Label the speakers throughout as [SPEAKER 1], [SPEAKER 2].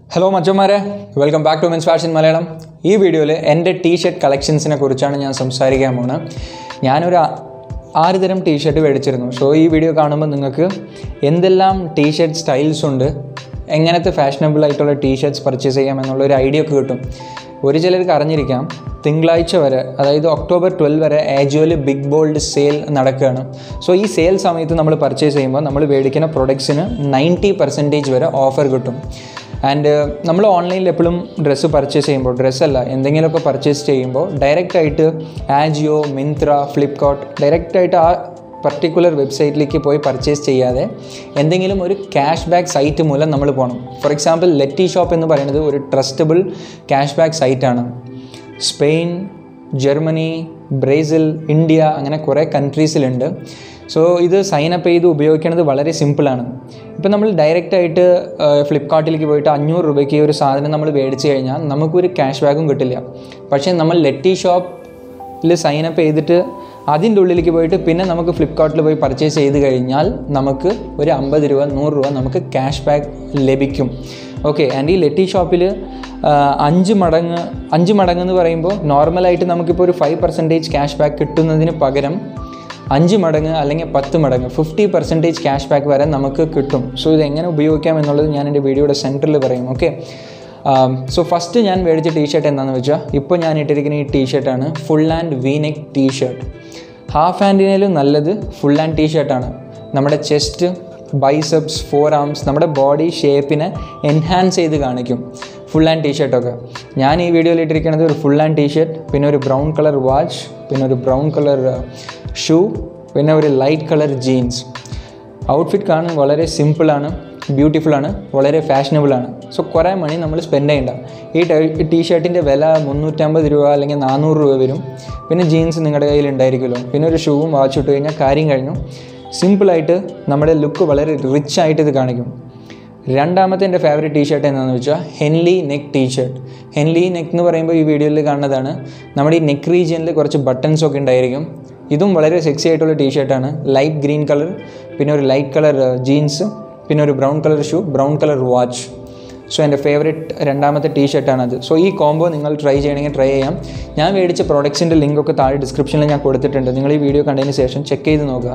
[SPEAKER 1] hello മച്ചന്മാരെ welcome back to men's fashion Malayalam ഈ വീഡിയോയിൽ എൻ്റെ ടീ ഷർട്ട് കളക്ഷൻസിനെ കുറിച്ചാണ് ഞാൻ സംസാരിക്കാൻ പോകുന്നത് ഞാനൊരു ആ- ആറ് തരം ടീ ഷർട്ട് മേടിച്ചിരുന്നു സോ ഈ വീഡിയോ കാണുമ്പോൾ നിങ്ങൾക്ക് എന്തെല്ലാം ടീ ഷർട്ട് സ്റ്റൈൽസ് ഉണ്ട് എങ്ങനത്തെ ഫാഷനബിൾ ആയിട്ടുള്ള ടീ ഷർട്ട്സ് പർച്ചേസ് ചെയ്യാം എന്നുള്ള ഒരു ഐഡിയ ഒക്കെ കിട്ടും ഒരു ചിലർക്ക് അറിഞ്ഞിരിക്കാം തിങ്കളാഴ്ച വരെ അതായത് ഒക്ടോബർ ട്വൽവ് വരെ ആജുവൽ ബിഗ് ബോൾഡ് സെയിൽ നടക്കുകയാണ് സോ ഈ സെയിൽ സമയത്ത് നമ്മൾ പർച്ചേസ് ചെയ്യുമ്പോൾ നമ്മൾ മേടിക്കുന്ന പ്രൊഡക്ട്സിന് നയൻറ്റി പെർസെൻറ്റേജ് വരെ ഓഫർ കിട്ടും ആൻഡ് നമ്മൾ ഓൺലൈനിൽ എപ്പോഴും ഡ്രസ്സ് പർച്ചേസ് ചെയ്യുമ്പോൾ ഡ്രസ്സല്ല എന്തെങ്കിലുമൊക്കെ പർച്ചേസ് ചെയ്യുമ്പോൾ ഡയറക്റ്റായിട്ട് ആജിയോ മിന്ത്ര ഫ്ലിപ്കാർട്ട് ഡയറക്റ്റായിട്ട് ആ പർട്ടിക്കുലർ വെബ്സൈറ്റിലേക്ക് പോയി പർച്ചേസ് ചെയ്യാതെ എന്തെങ്കിലും ഒരു ക്യാഷ് ബാക്ക് സൈറ്റ് മൂലം നമ്മൾ പോകണം ഫോർ എക്സാമ്പിൾ ലെറ്റി ഷോപ്പ് എന്ന് പറയുന്നത് ഒരു ട്രസ്റ്റബിൾ ക്യാഷ് ബാക്ക് സൈറ്റാണ് സ്പെയിൻ ജർമ്മനി ബ്രേസിൽ ഇന്ത്യ അങ്ങനെ കുറേ കൺട്രീസിലുണ്ട് സോ ഇത് സൈൻ അപ്പ് ചെയ്ത് ഉപയോഗിക്കുന്നത് വളരെ സിമ്പിളാണ് ഇപ്പം നമ്മൾ ഡയറക്റ്റായിട്ട് ഫ്ലിപ്കാർട്ടിലേക്ക് പോയിട്ട് അഞ്ഞൂറ് രൂപയ്ക്ക് ഒരു സാധനം നമ്മൾ മേടിച്ച് കഴിഞ്ഞാൽ നമുക്കൊരു ക്യാഷ് ബാക്കും കിട്ടില്ല പക്ഷേ നമ്മൾ ലെറ്റി ഷോപ്പിൽ സൈൻ അപ്പ് ചെയ്തിട്ട് അതിൻ്റെ ഉള്ളിലേക്ക് പോയിട്ട് പിന്നെ നമുക്ക് ഫ്ലിപ്കാർട്ടിൽ പോയി പർച്ചേസ് ചെയ്ത് കഴിഞ്ഞാൽ നമുക്ക് ഒരു അമ്പത് രൂപ നൂറ് രൂപ നമുക്ക് ക്യാഷ് ബാക്ക് ലഭിക്കും ഓക്കെ ആൻഡ് ഈ ലെറ്റി ഷോപ്പിൽ അഞ്ച് മടങ്ങ് അഞ്ച് മടങ്ങ് എന്ന് പറയുമ്പോൾ നോർമലായിട്ട് നമുക്കിപ്പോൾ ഒരു ഫൈവ് പെർസെൻറ്റേജ് ക്യാഷ് ബാക്ക് കിട്ടുന്നതിന് പകരം അഞ്ച് മടങ്ങ് അല്ലെങ്കിൽ പത്ത് മടങ്ങ് ഫിഫ്റ്റി പെർസെൻറ്റേജ് ക്യാഷ് ബാക്ക് വരെ നമുക്ക് കിട്ടും സോ ഇത് എങ്ങനെ ഉപയോഗിക്കാം എന്നുള്ളത് ഞാൻ എൻ്റെ വീഡിയോയുടെ സെൻറ്ററിൽ പറയും ഓക്കെ സോ ഫസ്റ്റ് ഞാൻ മേടിച്ച ടീ ഷർട്ട് എന്താണെന്ന് വെച്ചാൽ ഇപ്പോൾ ഞാൻ ഇട്ടിരിക്കുന്ന ഈ ടീ ഷർട്ടാണ് full hand V neck T shirt half ഹാൻഡിനേലും നല്ലത് ഫുൾ ആൻഡ് ടീ ഷർട്ടാണ് നമ്മുടെ ചെസ്റ്റ് ബൈസെപ്സ് ഫോർ ആംസ് നമ്മുടെ ബോഡി ഷേപ്പിനെ എൻഹാൻസ് ചെയ്ത് കാണിക്കും ഫുൾ ആൻഡ് ടീ ഷർട്ടൊക്കെ ഞാൻ ഈ വീഡിയോയിൽ ഇട്ടിരിക്കുന്നത് ഒരു ഫുൾ ആൻഡ് ടീ ഷർട്ട് പിന്നെ ഒരു ബ്രൗൺ കളർ വാച്ച് പിന്നെ ഒരു ബ്രൗൺ കളർ ഷൂ പിന്നെ ഒരു ലൈറ്റ് കളർ ജീൻസ് ഔട്ട്ഫിറ്റ് കാണാൻ വളരെ സിമ്പിളാണ് ബ്യൂട്ടിഫുള്ളാണ് വളരെ ഫാഷനബിളാണ് സോ കുറേ മണി നമ്മൾ സ്പെൻഡ് ചെയ്യണ്ട ഈ ടൈ- ടീ ഷർട്ടിൻ്റെ വില മുന്നൂറ്റമ്പത് രൂപ അല്ലെങ്കിൽ നാനൂറ് രൂപ വരും പിന്നെ ജീൻസ് നിങ്ങളുടെ കയ്യിൽ ഉണ്ടായിരിക്കുമല്ലോ പിന്നെ ഒരു ഷൂവും വാച്ച് ഇട്ട് കഴിഞ്ഞാൽ കാര്യം കഴിഞ്ഞു സിമ്പിളായിട്ട് നമ്മുടെ ലുക്ക് വളരെ റിച്ച് ആയിട്ട് ഇത് കാണിക്കും രണ്ടാമത്തെ എൻ്റെ ഫേവറേറ്റ് ടീ ഷർട്ട് എന്താണെന്ന് വെച്ചാൽ Henley neck T shirt Henley neck എന്ന് പറയുമ്പോൾ ഈ വീഡിയോയിൽ കാണുന്നതാണ് നമ്മുടെ ഈ നെക്ക് റീജിയനിൽ കുറച്ച് ബട്ടൺസ് ഒക്കെ ഉണ്ടായിരിക്കും ഇതും വളരെ സെക്സി ആയിട്ടുള്ള ടീ ഷർട്ടാണ് ലൈറ്റ് ഗ്രീൻ കളർ പിന്നെ ഒരു ലൈറ്റ് കളർ ജീൻസ് പിന്നെ ഒരു brown colour shoe brown colour watch so എൻ്റെ ഫേവറേറ്റ് രണ്ടാമത്തെ ടീ ഷർട്ടാണത് സോ ഈ കോംബോ നിങ്ങൾ ട്രൈ ചെയ്യണമെങ്കിൽ ട്രൈ ചെയ്യാം ഞാൻ മേടിച്ച പ്രോഡക്ട്സിൻ്റെ ലിങ്ക് ഒക്കെ താഴെ ഡിസ്ക്രിപ്ഷനിൽ ഞാൻ കൊടുത്തിട്ടുണ്ട് നിങ്ങൾ ഈ വീഡിയോ കണ്ടതിന് ശേഷം ചെക്ക് ചെയ്ത് നോക്കുക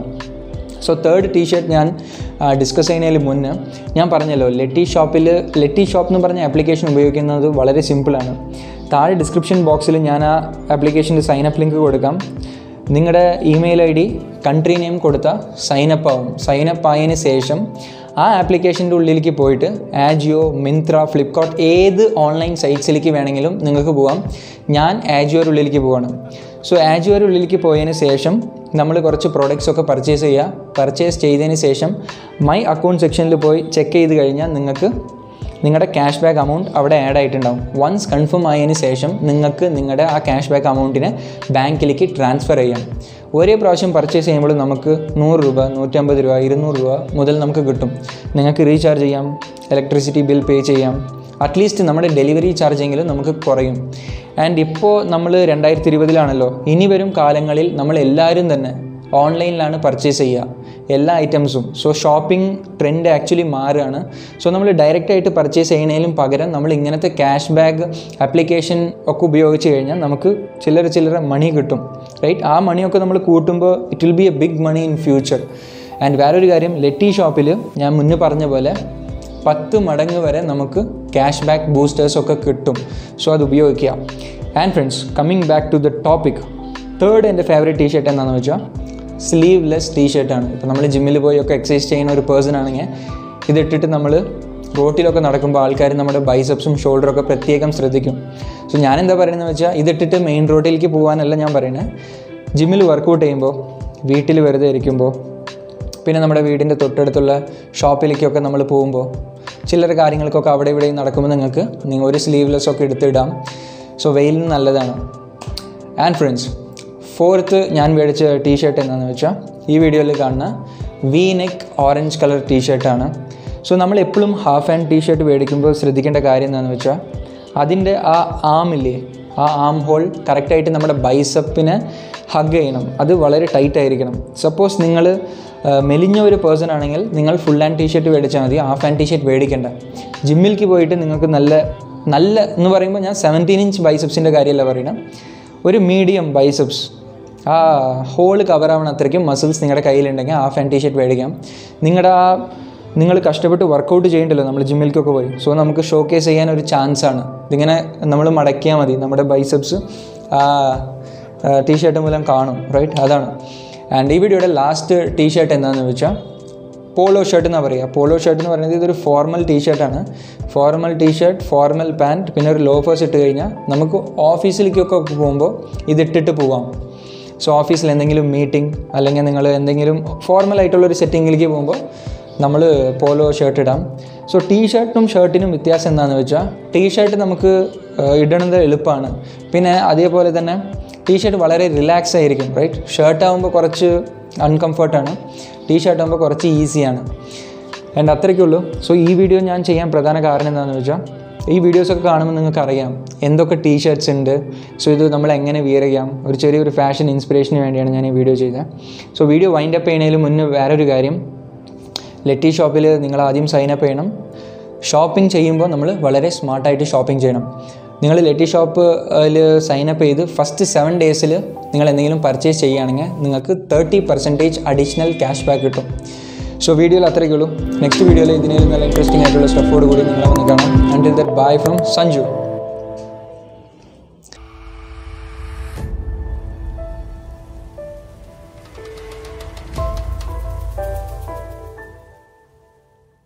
[SPEAKER 1] സോ തേർഡ് ടീ ഷർട്ട് ഞാൻ ഡിസ്കസ് ചെയ്യുന്നതിന് മുന്നേ ഞാൻ പറഞ്ഞല്ലോ ലെറ്റി ഷോപ്പിൽ ലെറ്റി ഷോപ്പ് എന്ന് പറഞ്ഞ ആപ്ലിക്കേഷൻ ഉപയോഗിക്കുന്നത് വളരെ സിമ്പിളാണ് താഴെ ഡിസ്ക്രിപ്ഷൻ ബോക്സിൽ ഞാൻ ആ ആപ്ലിക്കേഷൻ്റെ സൈനപ്പ് ലിങ്ക് കൊടുക്കാം നിങ്ങളുടെ email I D country name കൊടുത്താൽ സൈനപ്പ് ആവും സൈനപ്പ് ആയതിന് ശേഷം ആ ആപ്ലിക്കേഷൻ്റെ ഉള്ളിലേക്ക് പോയിട്ട് ആജിയോ മിന്ത്ര ഫ്ലിപ്കാർട്ട് ഏത് ഓൺലൈൻ സൈറ്റ്സിലേക്ക് വേണമെങ്കിലും നിങ്ങൾക്ക് പോകാം ഞാൻ ആജിയോയുടെ ഉള്ളിലേക്ക് പോവാണ് സോ ആജിയോയുടെ ഉള്ളിലേക്ക് പോയതിന് ശേഷം നമ്മൾ കുറച്ച് പ്രോഡക്റ്റ്സ് ഒക്കെ പർച്ചേസ് ചെയ്യുക പർച്ചേസ് ചെയ്തതിന് ശേഷം മൈ അക്കൗണ്ട് സെക്ഷനിൽ പോയി ചെക്ക് ചെയ്ത് കഴിഞ്ഞാൽ നിങ്ങൾക്ക് നിങ്ങളുടെ ക്യാഷ് ബാക്ക് അമൗണ്ട് അവിടെ ആഡ് ആയിട്ടുണ്ടാവും വൺസ് കൺഫേം ആയതിന് ശേഷം നിങ്ങൾക്ക് നിങ്ങളുടെ ആ ക്യാഷ് ബാക്ക് അമൗണ്ടിനെ ബാങ്കിലേക്ക് ട്രാൻസ്ഫർ ചെയ്യാം ഒരേ പ്രാവശ്യം പർച്ചേസ് ചെയ്യുമ്പോൾ നമുക്ക് നൂറ് രൂപ നൂറ്റമ്പത് രൂപ ഇരുന്നൂറ് രൂപ മുതൽ നമുക്ക് കിട്ടും നിങ്ങൾക്ക് റീചാർജ് ചെയ്യാം ഇലക്ട്രിസിറ്റി ബിൽ പേ ചെയ്യാം അറ്റ്ലീസ്റ്റ് നമ്മുടെ ഡെലിവറി ചാർജെങ്കിലും നമുക്ക് കുറയും ആൻഡ് ഇപ്പോൾ നമ്മൾ രണ്ടായിരത്തി ഇരുപതിലാണല്ലോ ഇനി വരും കാലങ്ങളിൽ നമ്മൾ എല്ലാവരും തന്നെ ഓൺലൈനിലാണ് പർച്ചേസ് ചെയ്യുക എല്ലാ ഐറ്റംസും സോ ഷോപ്പിംഗ് ട്രെൻഡ് ആക്ച്വലി മാറുകയാണ് സോ നമ്മൾ ഡയറക്റ്റായിട്ട് പർച്ചേസ് ചെയ്യുന്നതിലും പകരം നമ്മൾ ഇങ്ങനത്തെ ക്യാഷ് ബാക്ക് ആപ്ലിക്കേഷൻ ഒക്കെ ഉപയോഗിച്ച് കഴിഞ്ഞാൽ നമുക്ക് ചില്ലറ ചില്ലറ മണി കിട്ടും റൈറ്റ് ആ മണിയൊക്കെ നമ്മൾ കൂട്ടുമ്പോൾ it will be a big money in future and വേറൊരു കാര്യം ലെറ്റി ഷോപ്പിൽ ഞാൻ മുന്നേ പറഞ്ഞ പോലെ പത്ത് മടങ്ങ് വരെ നമുക്ക് ക്യാഷ് ബാക്ക് ബൂസ്റ്റേഴ്സ് ഒക്കെ കിട്ടും സോ അത് ഉപയോഗിക്കുക and friends coming back to the topic third എൻ്റെ ഫേവറേറ്റ് ടീ ഷർട്ട് എന്താണെന്ന് വെച്ചാൽ സ്ലീവ്ലെസ് ടീ ഷർട്ടാണ് ഇപ്പോൾ നമ്മൾ ജിമ്മിൽ പോയി ഒക്കെ എക്സസൈസ് ചെയ്യുന്ന ഒരു പേഴ്സൺ ആണെങ്കിൽ ഇതിട്ടിട്ട് നമ്മൾ റോട്ടിലൊക്കെ നടക്കുമ്പോൾ ആൾക്കാർ നമ്മുടെ ബൈസപ്സും ഷോൾഡറൊക്കെ പ്രത്യേകം ശ്രദ്ധിക്കും സോ ഞാൻ എന്താ പറയുന്നത് വെച്ചാൽ ഇതിട്ടിട്ട് മെയിൻ റോഡിലേക്ക് പോകാനല്ല ഞാൻ പറയുന്നത് ജിമ്മിൽ വർക്കൗട്ട് ചെയ്യുമ്പോൾ വീട്ടിൽ വെറുതെ ഇരിക്കുമ്പോൾ പിന്നെ നമ്മുടെ വീടിൻ്റെ തൊട്ടടുത്തുള്ള ഷോപ്പിലേക്കൊക്കെ നമ്മൾ പോകുമ്പോൾ ചില്ലറ കാര്യങ്ങൾക്കൊക്കെ അവിടെ ഇവിടെയും നടക്കുമ്പോൾ നിങ്ങൾക്ക് നിങ്ങൾ ഒരു സ്ലീവ്ലെസ് ഒക്കെ എടുത്തിടാം സോ വെയിലിന് നല്ലതാണ് ആൻഡ് ഫ്രണ്ട്സ് ഫോർത്ത് ഞാൻ മേടിച്ച ടീ ഷർട്ട് എന്താണെന്ന് വെച്ചാൽ ഈ വീഡിയോയിൽ കാണുന്ന V neck orange colour T ഷർട്ടാണ് സോ നമ്മൾ എപ്പോഴും ഹാഫ് ആൻഡ് ടീ ഷർട്ട് മേടിക്കുമ്പോൾ ശ്രദ്ധിക്കേണ്ട കാര്യം എന്താണെന്ന് വെച്ചാൽ അതിൻ്റെ ആ ആമില്ലേ ആ ആം ഹോൾ കറക്റ്റായിട്ട് നമ്മുടെ ബൈസപ്പിനെ ഹഗ് ചെയ്യണം അത് വളരെ ടൈറ്റ് ആയിരിക്കണം സപ്പോസ് നിങ്ങൾ ആ, മെലിഞ്ഞ ഒരു പേഴ്സൺ ആണെങ്കിൽ നിങ്ങൾ ഫുൾ ഹാൻഡ് ടീഷർട്ട് മേടിച്ചാൽ മതി ഹാഫ് ഹാൻഡ് ടീഷർട്ട് മേടിക്കേണ്ട ജിമ്മിലേക്ക് പോയിട്ട് നിങ്ങൾക്ക് നല്ല നല്ല എന്ന് പറയുമ്പോൾ ഞാൻ സെവൻറ്റീൻ ഇഞ്ച് ബൈസെപ്സിൻ്റെ കാര്യമല്ല പറയണം ഒരു മീഡിയം ബൈസെപ്സ് ആ ഹോള് കവർ ആവണ അത്രയ്ക്കും മസിൽസ് നിങ്ങളുടെ കയ്യിലുണ്ടെങ്കിൽ ഹാഫ് ഹാൻഡ് ടീഷർട്ട് മേടിക്കാം നിങ്ങളുടെ ആ നിങ്ങൾ കഷ്ടപ്പെട്ട് വർക്കൗട്ട് ചെയ്യണ്ടല്ലോ നമ്മൾ ജിമ്മിലേക്കൊക്കെ പോയി സോ നമുക്ക് ഷോക്കേസ് ചെയ്യാൻ ഒരു ചാൻസ് ആണ് ഇതിങ്ങനെ നമ്മൾ മടക്കിയാൽ മതി നമ്മുടെ ബൈസെപ്സ് ആ ടീഷർട്ട് മൂലം കാണും റൈറ്റ് അതാണ് ആൻഡ് ഈ വീഡിയോയുടെ ലാസ്റ്റ് ടീഷർട്ട് എന്താണെന്ന് വെച്ചാൽ പോളോ ഷർട്ട് എന്നാണ് പറയുക പോളോ ഷർട്ട് എന്ന് പറയുന്നത് ഇതൊരു ഫോർമൽ ടീഷർട്ടാണ് ഫോർമൽ ടീഷർട്ട് ഫോർമൽ പാൻറ്റ് പിന്നെ ഒരു ലോഫേഴ്സ് ഇട്ട് കഴിഞ്ഞാൽ നമുക്ക് ഓഫീസിലേക്കൊക്കെ പോകുമ്പോൾ ഇതിട്ടിട്ട് പോവാം സോ ഓഫീസിൽ എന്തെങ്കിലും മീറ്റിംഗ് അല്ലെങ്കിൽ നിങ്ങൾ എന്തെങ്കിലും ഫോർമൽ ആയിട്ടുള്ളൊരു സെറ്റിങ്ങിലേക്ക് പോകുമ്പോൾ നമ്മൾ പോലോ ഷർട്ട് ഇടാം സോ ടീ ഷർട്ടും ഷർട്ടിനും വ്യത്യാസം എന്താണെന്ന് വെച്ചാൽ ടീ ഷർട്ട് നമുക്ക് ഏഹ്, ഇടണത് എളുപ്പമാണ് പിന്നെ അതേപോലെ തന്നെ ടീ ഷർട്ട് വളരെ റിലാക്സ് ആയിരിക്കും റൈറ്റ് ഷർട്ട് ആകുമ്പോൾ കുറച്ച് അൺകംഫർട്ടാണ് ടീ ഷർട്ട് ആകുമ്പോൾ കുറച്ച് ഈസിയാണ് ആൻഡ് അത്രയ്ക്കേ ഉള്ളൂ സോ ഈ വീഡിയോ ഞാൻ ചെയ്യാൻ പ്രധാന കാരണം എന്താണെന്ന് വെച്ചാൽ ഈ വീഡിയോസൊക്കെ കാണുമ്പോൾ നിങ്ങൾക്ക് അറിയാം എന്തൊക്കെ ടീ ഷർട്ട്സ് ഉണ്ട് സോ ഇത് നമ്മൾ എങ്ങനെ വിയർ ചെയ്യാം ഒരു ചെറിയൊരു ഫാഷൻ ഇൻസ്പിറേഷന് വേണ്ടിയാണ് ഞാൻ ഈ വീഡിയോ ചെയ്തത് സോ വീഡിയോ വൈൻഡ് അപ്പ് ചെയ്യുന്നതിന് മുന്നേ വേറൊരു കാര്യം ലെറ്റി ഷോപ്പിൽ നിങ്ങൾ ആദ്യം സൈൻ അപ്പ് ചെയ്യണം ഷോപ്പിംഗ് ചെയ്യുമ്പോൾ നമ്മൾ വളരെ സ്മാർട്ടായിട്ട് ഷോപ്പിംഗ് ചെയ്യണം നിങ്ങൾ ലെറ്റി ഷോപ്പിൽ സൈൻ അപ്പ് ചെയ്ത് ഫസ്റ്റ് സെവൻ ഡേയ്സിൽ നിങ്ങൾ എന്തെങ്കിലും പർച്ചേസ് ചെയ്യുകയാണെങ്കിൽ നിങ്ങൾക്ക് thirty percentage additional cash back കിട്ടും സോ വീഡിയോയിൽ അത്രയ്ക്കുള്ളൂ നെക്സ്റ്റ് വീഡിയോയിൽ ഇതിനേലും നല്ല ഇൻട്രസ്റ്റിംഗ് ആയിട്ടുള്ള സ്റ്റഫോട് കൂടി നിങ്ങളെ വന്ന് കാണാം until that bye from Sanju